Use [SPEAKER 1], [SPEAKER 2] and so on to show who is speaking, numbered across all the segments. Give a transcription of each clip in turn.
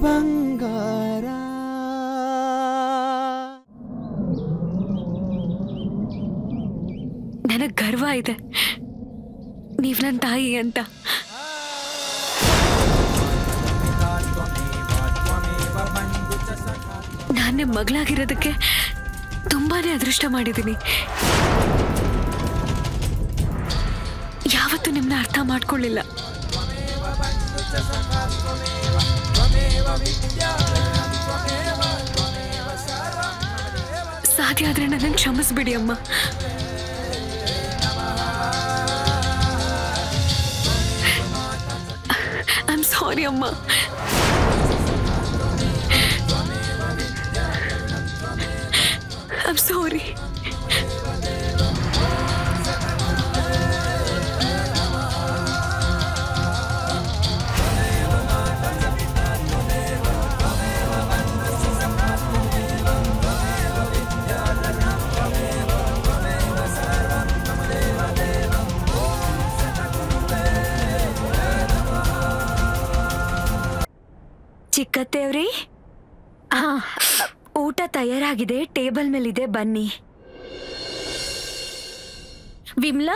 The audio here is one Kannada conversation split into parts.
[SPEAKER 1] ಬಂಗಾರ
[SPEAKER 2] ನನಗ್ ಗರ್ವ ಇದೆ ನೀವ್ ನನ್ನ ತಾಯಿ ಅಂತ ನಾನು ನಿಮ್ ಮಗಳಾಗಿರೋದಕ್ಕೆ ತುಂಬಾನೇ ಅದೃಷ್ಟ ಮಾಡಿದ್ದೀನಿ ಯಾವತ್ತೂ ನಿಮ್ನ ಅರ್ಥ ಮಾಡ್ಕೊಳ್ಳಿಲ್ಲ ಸಾಧ್ಯ ಆದ್ರೆ ನನ್ನನ್ನು ಕ್ಷಮಿಸ್ಬಿಡಿ ಅಮ್ಮ ಐಮ್ ಸಾರಿ ಅಮ್ಮ ಐಮ್ ಸಾರಿ
[SPEAKER 3] ಚಿಕ್ಕತ್ತೇವ್ರಿ ಹಾ ಊಟ ತಯಾರಾಗಿದೆ ಟೇಬಲ್ ಮೇಲಿದೆ ಬನ್ನಿ ವಿಮ್ಲಾ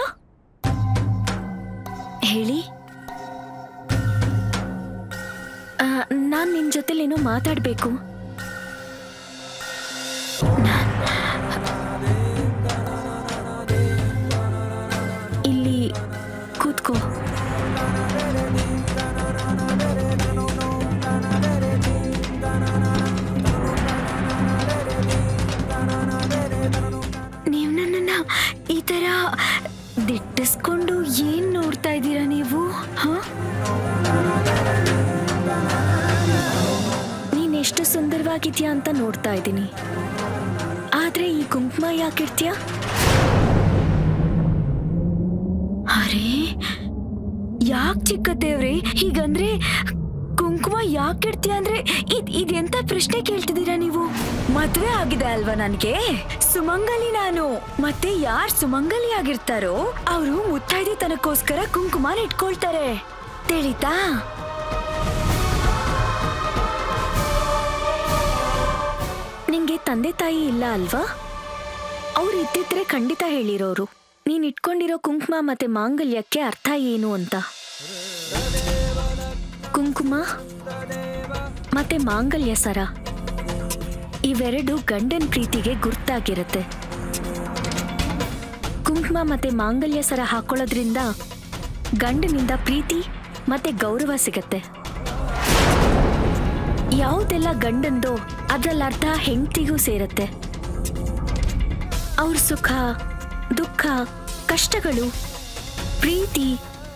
[SPEAKER 3] ಹೇಳಿ ನಾನು ನಿನ್ನ ಜೊತೆಲೇನೋ ಮಾತಾಡಬೇಕು ಇಲ್ಲಿ ಕೂತ್ಕೋ ನೀವು ನನ್ನನ್ನ ಈ ತರ ದಿಟ್ಟಿಸ್ಕೊಂಡು ಏನ್ ನೋಡ್ತಾ ಇದ್ದೀರಾ ನೀವು ಹ ನೀನ್ ಎಷ್ಟು ಸುಂದರವಾಗಿದ್ಯಾ ಅಂತ ನೋಡ್ತಾ ಇದ್ದೀನಿ ಆದ್ರೆ ಈ ಕುಂಕುಮ ಯಾಕಿಡ್ತೀಯ ಅರೇ ಯಾಕ್ ಚಿಕ್ಕ ದೇವ್ರೆ ಹೀಗಂದ್ರೆ ಕುಂಕುಮ ಯಾಕಿಡ್ತೀಯ ಅಂದ್ರೆ ಇದ್ ಇದೆಂತ ಪ್ರಶ್ನೆ ಕೇಳ್ತಿದ್ದೀರಾ ನೀವು ಮದ್ವೆ ಆಗಿದೆ ಅಲ್ವಾ ನನ್ಗೆ ಸುಮಂಗಲಿ ನಾನು ಮತ್ತೆ ಯಾರ್ ಸುಮಂಗಲಿ ಆಗಿರ್ತಾರೋ ಅವರು ಮುತ್ತೈದೆ ತನಕ್ಕೋಸ್ಕರ ಕುಂಕುಮನ ಇಟ್ಕೊಳ್ತಾರೆ ತಿಳಿತಾ ನಿಂಗೆ ತಂದೆ ತಾಯಿ ಇಲ್ಲ ಅಲ್ವಾ ಅವ್ರು ಇದ್ದಿದ್ರೆ ಖಂಡಿತ ಹೇಳಿರೋರು ನೀನ್ ಇಟ್ಕೊಂಡಿರೋ ಕುಂಕುಮ ಮತ್ತೆ ಮಾಂಗಲ್ಯಕ್ಕೆ ಅರ್ಥ ಏನು ಅಂತ ಕುಂಕುಮ ಮತ್ತೆ ಮಾಂಗಲ್ಯ ಸರ ಇವೆರಡು ಗಂಡನ್ ಪ್ರೀತಿಗೆ ಗುರ್ತಾಗಿರುತ್ತೆ ಕುಂಕುಮ ಮತ್ತೆ ಮಾಂಗಲ್ಯ ಸರ ಹಾಕೊಳ್ಳೋದ್ರಿಂದ ಗಂಡನಿಂದ ಪ್ರೀತಿ ಮತ್ತೆ ಗೌರವ ಸಿಗತ್ತೆ ಯಾವುದೆಲ್ಲ ಗಂಡಂದೋ ಅದ್ರಲ್ಲಿ ಅರ್ಧ ಹೆಂಡತಿಗೂ ಸೇರತ್ತೆ ಅವ್ರ ಸುಖ ದುಃಖ ಕಷ್ಟಗಳು ಪ್ರೀತಿ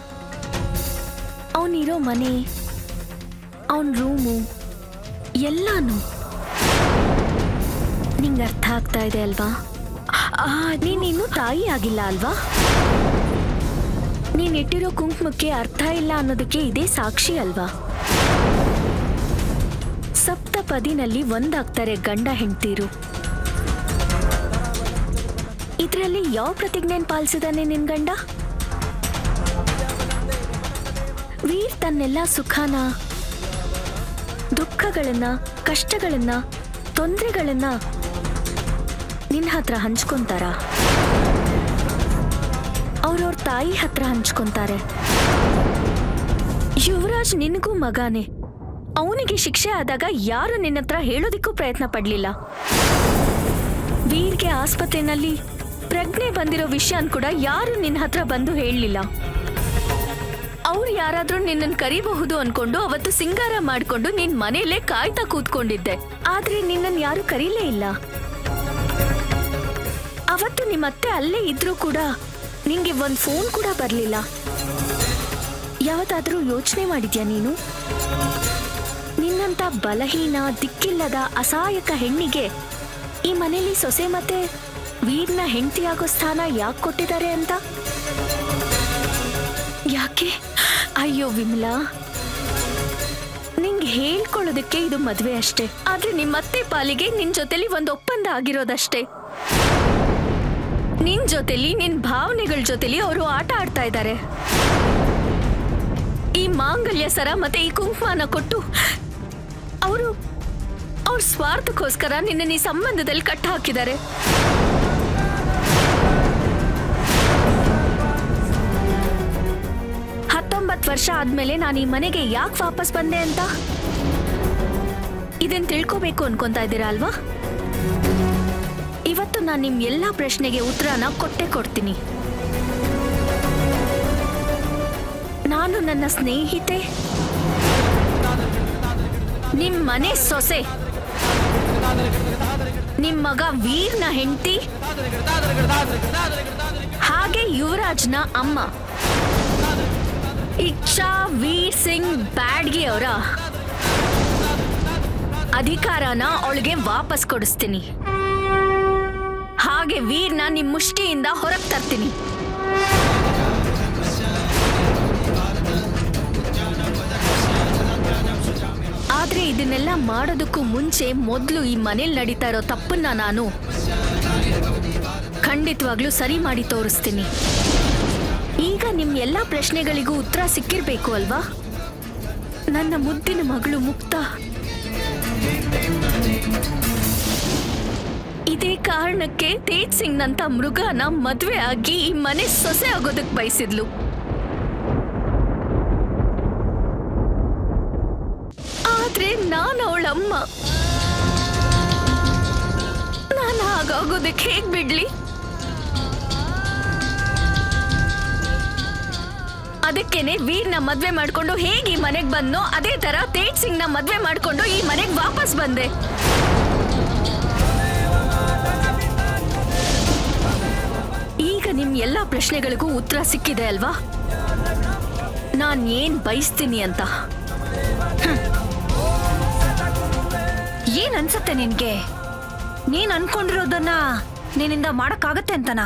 [SPEAKER 3] ಅವನಿರೋ ಮನೆ ಅವನ ರೂಮು ಎಲ್ಲಾನು ನಿಂಗೆ ಅರ್ಥ ಆಗ್ತಾ ಇದೆ ಅಲ್ವಾ ಆ, ನೀನ್ ಇನ್ನೂ ತಾಯಿ ಆಗಿಲ್ಲ ಅಲ್ವಾ ನೀನ್ ಇಟ್ಟಿರೋ ಕುಂಕುಮಕ್ಕೆ ಅರ್ಥ ಇಲ್ಲ ಅನ್ನೋದಕ್ಕೆ ಇದೇ ಸಾಕ್ಷಿ ಅಲ್ವಾ ಸಪ್ತಪದಿನಲ್ಲಿ ಒಂದಾಗ್ತಾರೆ ಗಂಡ ಹೆಂಡ್ತೀರು ಇದ್ರಲ್ಲಿ ಯಾವ ಪ್ರತಿಜ್ಞೆನ್ ಪಾಲಿಸಿದಾನೆ ನಿನ್ ಗಂಡ ವೀರ್ ತನ್ನೆಲ್ಲ ಸುಖನ ದುಃಖಗಳನ್ನ ಕಷ್ಟಗಳನ್ನ ತೊಂದರೆಗಳನ್ನ ನಿನ್ನ ಹತ್ರ ಹಂಚ್ಕೊಂತಾರ ಅವ್ರವ್ರ ತಾಯಿ ಹತ್ರ ಹಂಚ್ಕೊಂತಾರೆ ಯುವರಾಜ್ ನಿನಗೂ ಮಗಾನೆ ಅವನಿಗೆ ಶಿಕ್ಷೆ ಆದಾಗ ಯಾರು ನಿನ್ನ ಹತ್ರ ಹೇಳೋದಿಕ್ಕೂ ಪ್ರಯತ್ನ ಪಡ್ಲಿಲ್ಲ ವೀರ್ಗೆ ಆಸ್ಪತ್ರೆನಲ್ಲಿ ಪ್ರಜ್ಞೆ ಬಂದಿರೋ ವಿಷಯನ್ ಕೂಡ ಯಾರು ನಿನ್ನ ಹತ್ರ ಬಂದು ಹೇಳಲಿಲ್ಲ ಅವ್ರು ಯಾರಾದ್ರೂ ನಿನ್ನನ್ ಕರಿಬಹುದು ಅನ್ಕೊಂಡು ಅವತ್ತು ಸಿಂಗಾರ ಮಾಡ್ಕೊಂಡು ನಿನ್ ಮನೆಯಲ್ಲೇ ಕಾಯ್ತಾ ಕೂತ್ಕೊಂಡಿದ್ದೆ ಆದ್ರೆ ನಿನ್ನನ್ ಯಾರು ಕರೀಲೇ ಇಲ್ಲ ಅವತ್ತು ನಿಮ್ಮತ್ತೆ ಅಲ್ಲೇ ಇದ್ರೂ ಕೂಡ ನಿಂಗೆ ಒಂದ್ ಫೋನ್ ಕೂಡ ಬರ್ಲಿಲ್ಲ ಯಾವತ್ತಾದ್ರೂ ಯೋಚನೆ ಮಾಡಿದ್ಯಾ ನೀನು ನಿನ್ನಂತ ಬಲಹೀನ ದಿಕ್ಕಿಲ್ಲದ ಅಸಹಾಯಕ ಹೆಣ್ಣಿಗೆ ಈ ಮನೇಲಿ ಸೊಸೆ ಮತ್ತೆ ವೀರ್ನ ಹೆಂಡತಿಯಾಗೋ ಸ್ಥಾನ ಯಾಕೆ ಕೊಟ್ಟಿದ್ದಾರೆ ಅಂತ ಯಾಕೆ ಅಯ್ಯೋ ವಿಮಲಾ ನಿಂಗೆ ಹೇಳ್ಕೊಳ್ಳೋದಕ್ಕೆ ಇದು ಮದ್ವೆ ಅಷ್ಟೇ ಆದ್ರೆ ನಿಮ್ಮತ್ತೆ ಪಾಲಿಗೆ ನಿನ್ ಜೊತೆಲಿ ಒಂದು ಒಪ್ಪಂದ ಆಗಿರೋದಷ್ಟೇ ನಿನ್ ಜೊತೆಲಿ ನಿನ್ ಭಾವನೆಗಳ ಜೊತೆಲಿ ಅವರು ಆಟ ಆಡ್ತಾ ಇದ್ದಾರೆ ಈ ಮಾಂಗಲ್ಯ ಸರ ಮತ್ತೆ ಈ ಕುಂಕುಮನ ಕೊಟ್ಟು ಅವರು ಅವ್ರ ಸ್ವಾರ್ಥಕ್ಕೋಸ್ಕರ ನಿನ್ನ ಈ ಸಂಬಂಧದಲ್ಲಿ ಕಟ್ಟ ಹಾಕಿದ್ದಾರೆ ಹತ್ತೊಂಬತ್ತು ವರ್ಷ ಆದ್ಮೇಲೆ ನಾನು ಈ ಮನೆಗೆ ಯಾಕೆ ವಾಪಸ್ ಬಂದೆ ಅಂತ ಇದನ್ ತಿಳ್ಕೋಬೇಕು ಅನ್ಕೊಂತಾ ಇದ್ದೀರಾ ಅಲ್ವಾ ಇವತ್ತು ನಾನು ನಿಮ್ ಎಲ್ಲಾ ಪ್ರಶ್ನೆಗೆ ಉತ್ತರನ ಕೊಟ್ಟೆ ಕೊಡ್ತೀನಿ ನಾನು ನನ್ನ ಸ್ನೇಹಿತೆ ನಿಮ್ ಮನೆ ಸೊಸೆ ನಿಮ್ ಮಗ ವೀರ್ನ ಹೆಂಡತಿ ಹಾಗೆ ಯುವರಾಜ್ನ ಅಮ್ಮ ಇಚ್ಛಾ ವೀರ್ ಸಿಂಗ್ ಬ್ಯಾಡ್ಗಿ ಅವರ ಅಧಿಕಾರನ ಅವಳಿಗೆ ವಾಪಸ್ ಕೊಡಿಸ್ತೀನಿ ಹಾಗೆ ವೀರ್ನ ನಿಮ್ ಮುಷ್ಟಿಯಿಂದ ಹೊರಗೆ ತರ್ತೀನಿ ಆದ್ರೆ ಇದನ್ನೆಲ್ಲ ಮಾಡೋದಕ್ಕೂ ಮುಂಚೆ ಮೊದಲು ಈ ಮನೇಲಿ ನಡೀತಾ ಇರೋ ತಪ್ಪನ್ನ ನಾನು ಖಂಡಿತವಾಗ್ಲೂ ಸರಿ ಮಾಡಿ ತೋರಿಸ್ತೀನಿ ಈಗ ನಿಮ್ ಎಲ್ಲಾ ಪ್ರಶ್ನೆಗಳಿಗೂ ಉತ್ತರ ಸಿಕ್ಕಿರ್ಬೇಕು ಅಲ್ವಾ ನನ್ನ ಮುದ್ದಿನ ಮಗಳು ಮುಕ್ತ ಇದೇ ಕಾರಣಕ್ಕೆ ತೇಜ್ ಸಿಂಗ್ ನಂತ ಮೃಗನ ಮದ್ವೆ ಆಗಿ ಈ ಮನೆ ಸೊಸೆ ಆಗೋದಕ್ ಬಯಸಿದ್ಲು ಆದ್ರೆ ನಾನು ಅವಳಮ್ಮ ನಾನು ಹಾಗಾಗೋದಕ್ಕೆ ಹೇಗ್ ಬಿಡ್ಲಿ ಅದಕ್ಕೇನೆ ವೀರ್ನ ಮದ್ವೆ ಮಾಡ್ಕೊಂಡು ಹೇಗೆ ಈ ಮನೆಗ್ ಬಂದ್ನೋ ಅದೇ ತರ ತೇಜ್ ಸಿಂಗ್ ನ ಮದ್ವೆ ಮಾಡ್ಕೊಂಡು ಈ ಮನೆಗ್ ವಾಪಸ್ ಬಂದೆ ಈಗ ನಿಮ್ ಎಲ್ಲಾ ಪ್ರಶ್ನೆಗಳಿಗೂ ಉತ್ತರ ಸಿಕ್ಕಿದೆ ಅಲ್ವಾ ನಾನ್ ಏನ್ ಬಯಸ್ತೀನಿ ಅಂತ
[SPEAKER 1] ಏನ್ ಅನ್ಸತ್ತೆ ನಿನ್ಗೆ ನೀನ್ ಅನ್ಕೊಂಡಿರೋದನ್ನ ನಿನ್ನಿಂದ ಮಾಡಕ್ಕಾಗತ್ತೆ ಅಂತನಾ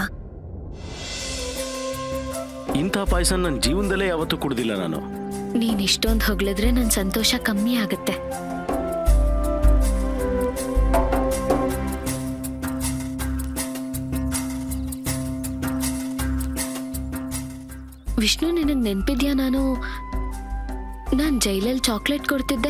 [SPEAKER 4] ಇಂಥ ಪಾಯಸ ನನ್ನ ಜೀವನದಲ್ಲೇ ಯಾವತ್ತೂ ಕುಡ್ದಿಲ್ಲ ನಾನು
[SPEAKER 2] ನೀನ್ ಇಷ್ಟೊಂದು ಹೊಗಳಿದ್ರೆ ನನ್ ಸಂತೋಷ ಕಮ್ಮಿ ಆಗುತ್ತೆ ವಿಷ್ಣು ನಿನಗ್ ನೆನ್ಪಿದ್ಯಾ ನಾನು ನಾನ್ ಜೈಲಲ್ಲಿ ಚಾಕ್ಲೇಟ್ ಕೊಡ್ತಿದ್ದೆ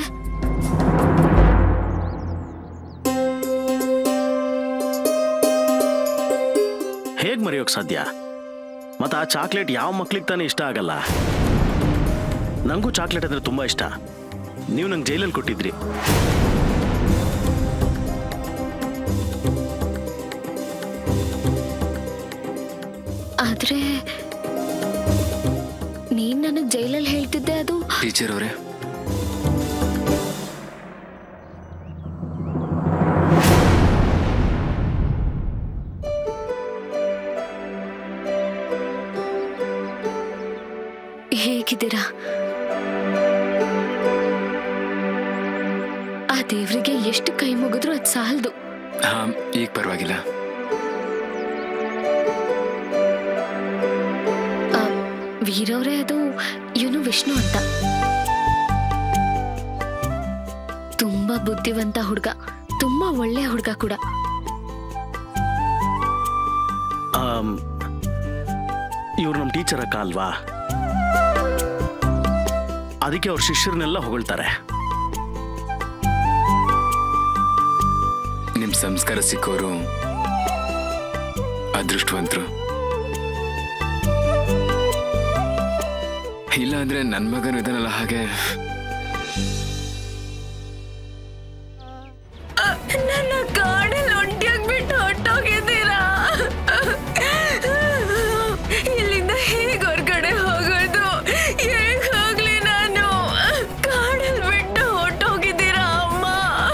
[SPEAKER 4] ಹೇಗ್ ಮರೆಯೋಕ್ ಸಾಧ್ಯ ಮತ್ತೆ ಆ ಚಾಕ್ಲೇಟ್ ಯಾವ ಮಕ್ಳಿಗೆ ತಾನೇ ಇಷ್ಟ ಆಗಲ್ಲ ನಂಗೂ ಚಾಕ್ಲೇಟ್ ಅಂದ್ರೆ ತುಂಬಾ ಇಷ್ಟ ನೀವು ನಂಗೆ ಜೈಲಲ್ಲಿ ಕೊಟ್ಟಿದ್ರಿ
[SPEAKER 2] ಆದ್ರೆ ನೀನ್ ನನಗ್ ಜೈಲಲ್ಲಿ ಹೇಳ್ತಿದ್ದೆ ಅದು
[SPEAKER 5] ಟೀಚರ್ ಅವರೇ
[SPEAKER 2] ಹೇಗಿದ್ದೀರಾ ಆ ದೇವ್ರಿಗೆ ಎಷ್ಟು ಕೈ ಮುಗಿದ್ರು ಅದ್ ಸಾಲದು
[SPEAKER 5] ಹಾ ಈಗ ಪರವಾಗಿಲ್ಲ
[SPEAKER 2] ವೀರವ್ರೆ ಅದು ಇವನು ವಿಷ್ಣು ಅಂತ ತುಂಬಾ ಬುದ್ಧಿವಂತ ಹುಡ್ಗ ತುಂಬಾ ಒಳ್ಳೆ ಹುಡ್ಗ ಕೂಡ
[SPEAKER 4] ಇವ್ರು ನಮ್ಮ ಟೀಚರ್ ಅಕ್ಕ ಅಲ್ವಾ ಅದಕ್ಕೆ ಅವ್ರ ಶಿಷ್ಯರನ್ನೆಲ್ಲ ಹೊಗಳ್ತಾರೆ
[SPEAKER 5] ನಿಮ್ ಸಂಸ್ಕಾರ ಸಿಕ್ಕೋರು ಅದೃಷ್ಟವಂತರು ಇಲ್ಲ ಅಂದ್ರೆ ನನ್ ಮಗನು ಇದನ್ನಲ್ಲ ಹಾಗೆ
[SPEAKER 3] ನನ್ನ ಕಾಡಲ್ಲಿ ಒಂಟಿಯಾಗಿ ಬಿಟ್ಟು ಹೊಟ್ಟೋಗಿದ್ದೀರಾ ಇಲ್ಲಿಂದ ಹೇಗೆ ಹೊರಗಡೆ ಹೋಗೋದು ಹೇಗೆ ಹೋಗ್ಲಿ ನಾನು ಕಾಡಲ್ಲಿ ಬಿಟ್ಟು ಹೊಟ್ಟೋಗಿದ್ದೀರಾ ಅಮ್ಮ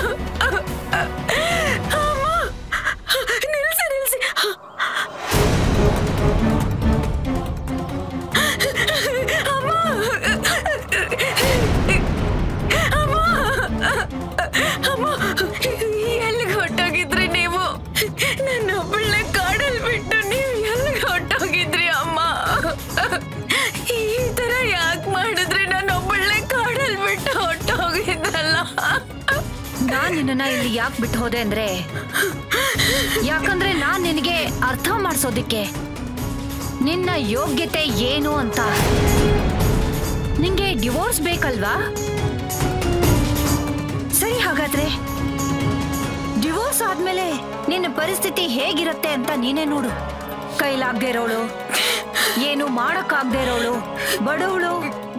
[SPEAKER 3] ಅಮ್ಮ ನಿಲ್ಸಿ ನಿಲ್ಸಿ ಅಮ್ಮ ಎಲ್ಲಿಗೆ ಹೊಟ್ಟೋಗಿದ್ರಿ ನೀವು ನನ್ನ ಒಬ್ಬಳನ್ನ ಕಾಡಲ್ಲಿ ಬಿಟ್ಟು ನೀವು ಎಲ್ಲಿಗೆ ಹೊಟ್ಟೋಗಿದ್ರಿ ಅಮ್ಮ ಈ ತರ ಯಾಕೆ ಮಾಡಿದ್ರಿ ನನ್ನ ಒಬ್ಬಳನ್ನ ಕಾಡಲ್ಲಿ ಬಿಟ್ಟು ಹೊಟ್ಟೋಗಿದ್ದಲ್ಲ
[SPEAKER 1] ನಾನ್ ನಿನ್ನ ಇಲ್ಲಿ ಯಾಕೆ ಬಿಟ್ಟು ಹೋದೆ ಅಂದ್ರೆ ಯಾಕಂದ್ರೆ ನಾನ್ ನಿನಗೆ ಅರ್ಥ ಮಾಡ್ಸೋದಿಕ್ಕೆ ನಿನ್ನ ಯೋಗ್ಯತೆ ಏನು ಅಂತ ನಿಂಗೆ ಡಿವೋರ್ಸ್ ಬೇಕಲ್ವಾ ಸರಿ ಸರಿ ಹಾಗಾದ್ರೆ ಡಿವೋರ್ಸ್ ಆದ್ಮೇಲೆ ನಿನ್ನ ಪರಿಸ್ಥಿತಿ ಹೇಗಿರುತ್ತೆ ಅಂತ ನೀನೇ ನೋಡು ಕೈಲಾಗ್ದೇ ಇರೋಳು ಏನು ಮಾಡಕ್ಕಾಗ್ದೇ ಇರೋಳು ಬಡವಳು